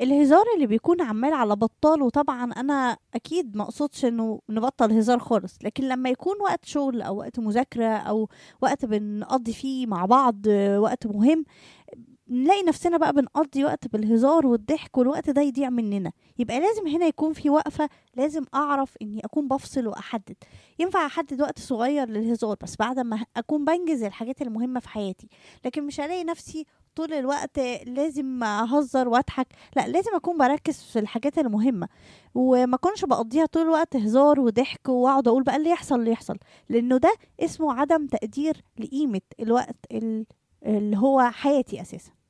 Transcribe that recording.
الهزار اللي بيكون عمال على بطال وطبعا انا اكيد ما اقصدش انه نبطل هزار خالص لكن لما يكون وقت شغل او وقت مذاكره او وقت بنقضي فيه مع بعض آه، وقت مهم نلاقي نفسنا بقى بنقضي وقت بالهزار والضحك والوقت ده يضيع مننا يبقى لازم هنا يكون في وقفة لازم أعرف إني أكون بفصل وأحدد ينفع أحدد وقت صغير للهزار بس بعد ما أكون بنجز الحاجات المهمة في حياتي لكن مش هلاقي نفسي طول الوقت لازم أهزر وأضحك لا لازم أكون بركز في الحاجات المهمة وما أكونش بقضيها طول الوقت هزار وضحك وأقعد أقول بقى اللي يحصل اللي يحصل لأنه ده اسمه عدم تقدير لقيمة الوقت ال- اللي هو حياتي أساسا